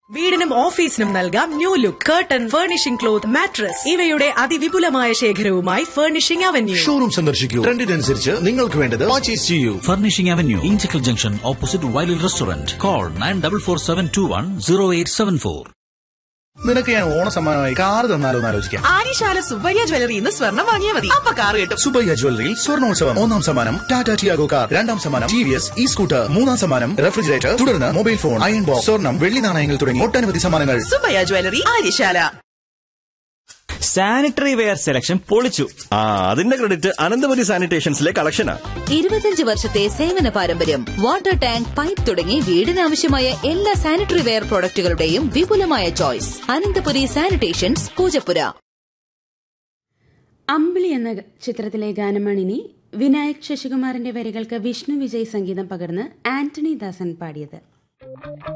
വീടിനും ഓഫീസിനും നൽകാം new look curtain furnishing cloth mattress ഇവയുടെ അതിവിപുലമായ ശേഖരവുമായി ഫർണിഷിംഗ് അവന്യൂ ഷോറൂം സന്ദർശിക്കൂ ട്രെൻഡിനനുസരിച്ച് നിങ്ങൾക്ക് വേണ്ടത് പർച്ചേസ് ചെയ്യൂ Furnishing Avenue, Inchicle Junction, opposite Wiley Restaurant. Call 9447210874. നിനക്ക് ഞാൻ ഓണ സമ്മാനമായി കാർ തന്നാലോ എന്ന് ആലോചിക്കാം ആര്യശാല സുബ്ബയ്യ ജ്വല്ലറി ഇന്ന് സ്വർണം വാങ്ങിയാൽ മതി അപ്പൊ കാർ കിട്ടും സുബയ്യ ജ്വല്ലറിയിൽ സ്വർണോത്സവം ഒന്നാം സമ്മാനം ടാറ്റ ടിയാഗോ കാർ രണ്ടാം സമ്മാനം T V S E scooter മൂന്നാം സമ്മാനം റെഫ്രിജറേറ്റർ തുടർന്ന് മൊബൈൽ ഫോൺ അയൺ ബോക്സ് സ്വർണം വെള്ളി നാണയങ്ങൾ തുടങ്ങി ഒട്ടനവധി സമ്മാനങ്ങൾ Subbaiah jewellery Aryasala sanitary ware selection പൊളിച്ചു ആ അതിന്റെ ക്രെഡിറ്റ് അനന്തപുരി സാനിറ്റേഷൻസിലെ കളക്ഷനാ ഇരുപത്തിയഞ്ച് വർഷത്തെ സേവന പാരമ്പര്യം വാട്ടർ ടാങ്ക് പൈപ്പ് തുടങ്ങി വീടിനാവശ്യമായ എല്ലാ സാനിറ്ററി വെയർ പ്രോഡക്റ്റുകളുടെയും വിപുലമായ ചോയ്സ് അനന്തപുരി സാനിറ്റേഷൻസ് പൂജപ്പുര അമ്പിളി എന്ന ചിത്രത്തിലെ ഗാനമാണിനി വിനായക് ശശികുമാറിന്റെ വരികൾക്ക് വിഷ്ണു വിജയ് സംഗീതം പകർന്ന് ആന്റണി ദാസൻ പാടിയത്